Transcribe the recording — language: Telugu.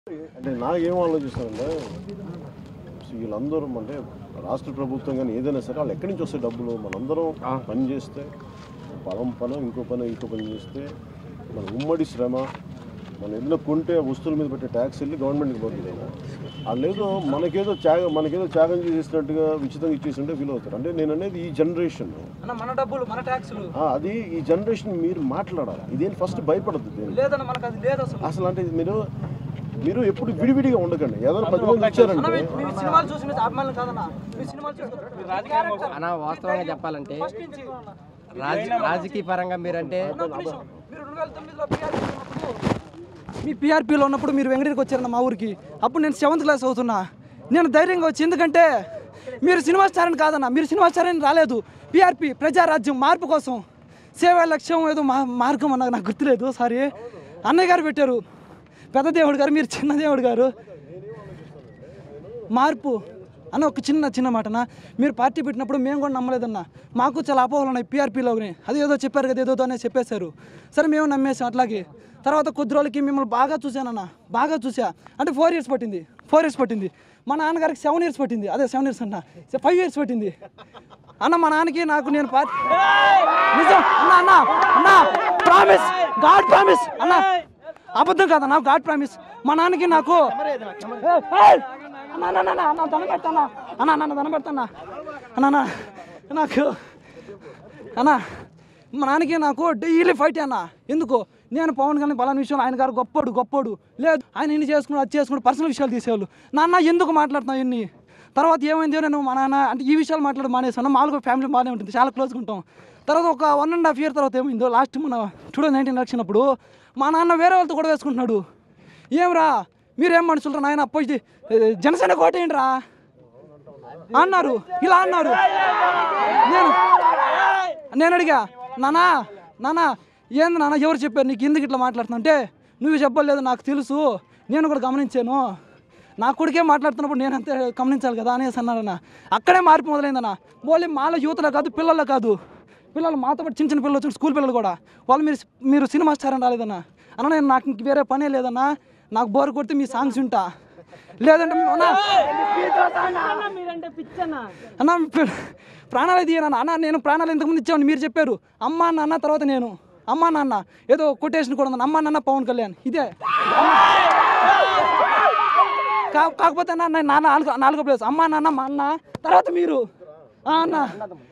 అంటే నాకేం ఆలోచిస్తానంటే వీళ్ళందరూ అంటే రాష్ట్ర ప్రభుత్వం కానీ ఏదైనా సరే వాళ్ళు ఎక్కడి నుంచి వస్తాయి డబ్బులు మనందరం పని చేస్తే పొలం పని ఇంకో పని ఇంకో పని చేస్తే మన ఉమ్మడి శ్రమ మనం ఏదైనా కొంటే ఆ వస్తువుల మీద పెట్టే ట్యాక్స్ వెళ్ళి గవర్నమెంట్కి పోతుంది వాళ్ళు ఏదో మనకేదో త్యాగం మనకేదో త్యాగం చేసినట్టుగా ఉచితంగా ఇచ్చేసింటే ఫీల్ అవుతారు అంటే నేను అనేది ఈ జనరేషన్ అన్న మన డబ్బులు మన ట్యాక్సులు అది ఈ జనరేషన్ మీరు మాట్లాడాలి ఇదేం ఫస్ట్ భయపడద్దు దేనికి లేదన్న మనకు అది లేదు అసలు అసలు అంటే మీరు మీరు ఎప్పుడు విడివిడిగా ఉండకండి ఏదైనా పది మంది అన్న ఇచ్చారంటే మీ- మీ సినిమాలు చూసి మీరు అభిమానులు కాదన్న మీ సినిమాలు చూసి అన్న వాస్తవంగా చెప్పాలంటే ఫస్ట్ నుంచి రాజ రాజకీయ పరంగా మీరంటే అన్న, ఒక్క నిమిషం. మీరు రెండు వేల తొమ్మిదిలో PRP ఉన్నప్పుడు మీ పిఆర్పీలో ఉన్నప్పుడు మీరు వెంకటగిరికి వచ్చారన్న మా ఊరికి అప్పుడు నేను సెవెంత్ క్లాస్ అవుతున్నా నేను ధైర్యంగా వచ్చి ఎందుకంటే మీరు సినిమా స్టార్ అని కాదన్న మీరు సినిమా స్టార్ అని రాలేదు పిఆర్పి ప్రజారాజ్యం మార్పు కోసం సేవా లక్ష్యం ఏదో మా మార్గం అన్న నాకు గుర్తులేదు సారీ అన్నయ్య గారు పెట్టారు పెద్ద దేవుడు గారు మీరు చిన్న దేవుడు గారు మార్పు అన్న ఒక చిన్న చిన్న మాటన మీరు పార్టీ పెట్టినప్పుడు మేము కూడా నమ్మలేదన్న మాకు చాలా అపోహలు ఉన్నాయి పీఆర్పీలోని అది ఏదో చెప్పారు కదా ఏదో అనేది చెప్పేశారు సరే మేము నమ్మేసాం అట్లాగే తర్వాత కొద్ది రోజులకి మిమ్మల్ని బాగా చూశానన్న బాగా చూసా అంటే ఫోర్ ఇయర్స్ పట్టింది ఫోర్ ఇయర్స్ పట్టింది మా నాన్నగారికి సెవెన్ ఇయర్స్ పట్టింది అదే సెవెన్ ఇయర్స్ అన్న ఫైవ్ ఇయర్స్ పట్టింది అన్న మా నాన్నకి నాకు నేను పార్టీ నిజం అన్న అన్న అన్న ప్రామిస్ గాడ్ ప్రామిస్ అన్న అబద్ధం కాదన్న గాడ్ ప్రామిస్ మా నాన్నకి నాకు ఏయ్, ఏయ్! అన్న అన్న అన్న అన్న దండం పెడతానా అన్న అన్న అన్న దండం పెడతానా అన్న అన్న నాకు అన్న మా నాన్నకి నాకు డైలీ ఫైట్ అన్న ఎందుకు నేను పవన్ కళ్యాణ్ పలానా విషయంలో ఆయన గారు గొప్పోడు గొప్పోడు లేదు ఆయన ఇన్ని చేసుకుని అది చేసుకుని పర్సనల్ విషయాలు తీసేవాళ్ళు నాన్న ఎందుకు మాట్లాడుతున్నావు ఇన్ని తర్వాత ఏమైంది నేను మా నాన్న అంటే ఈ విషయాలు మాట్లాడడం మానేసాను మామూలుగా ఫ్యామిలీ బాగానే ఉంటుంది చాలా క్లోజ్గా ఉంటాం తర్వాత ఒక వన్ అండ్ హాఫ్ ఇయర్ తర్వాత ఏమైందో లాస్ట్ మన టూ థౌసండ్ నైన్టీన్ వచ్చినప్పుడు మా నాన్న వేరే వాళ్ళతో కూడా వేసుకుంటున్నాడు ఏమ్రా మీరేం మనుషులరా నాయన పోయి జనసేన కోటేయండిరా అన్నారు ఇలా అన్నారు నేను నేను అడిగా నానా నానా ఏంది నాన్న ఎవరు చెప్పారు నీకు ఎందుకు ఇట్లా మాట్లాడుతున్నా అంటే నువ్వు చెప్పలేదు నాకు తెలుసు నేను కూడా గమనించాను నా కొడుకే మాట్లాడుతున్నప్పుడు నేను అంతే గమనించాలి కదా అనేసి అన్నారన్న అక్కడే మార్పు మొదలైందన్న మళ్ళీ మాలో యువతలో కాదు పిల్లల్లో కాదు పిల్లలు మాతో పాటు చిన్న చిన్న పిల్లలు వచ్చి స్కూల్ పిల్లలు కూడా వాళ్ళు మీరు మీరు సినిమా స్టార్ అని రాలేదన్న అన్న నేను నాకు ఇంక వేరే పనే లేదన్నా నాకు బోర్ కొడితే మీ సాంగ్స్ వింటా లేదంటే అన్నా అన్న ప్ర- ప్రాణాలు తీయను అన్న నేను ప్రాణాలు ఎంతకుముందు ఇచ్చామని మీరు చెప్పారు అమ్మ నాన్న తర్వాత నేను అమ్మ నాన్న ఏదో కొటేషన్ కూడా ఉంది అమ్మ నాన్న పవన్ కళ్యాణ్ ఇదే కా- కాకపోతే అన్న నేను నాన్న నాలుగో నాలుగో ప్లేస్ అమ్మ నాన్న మా అన్న తర్వాత మీరు ఆ అన్న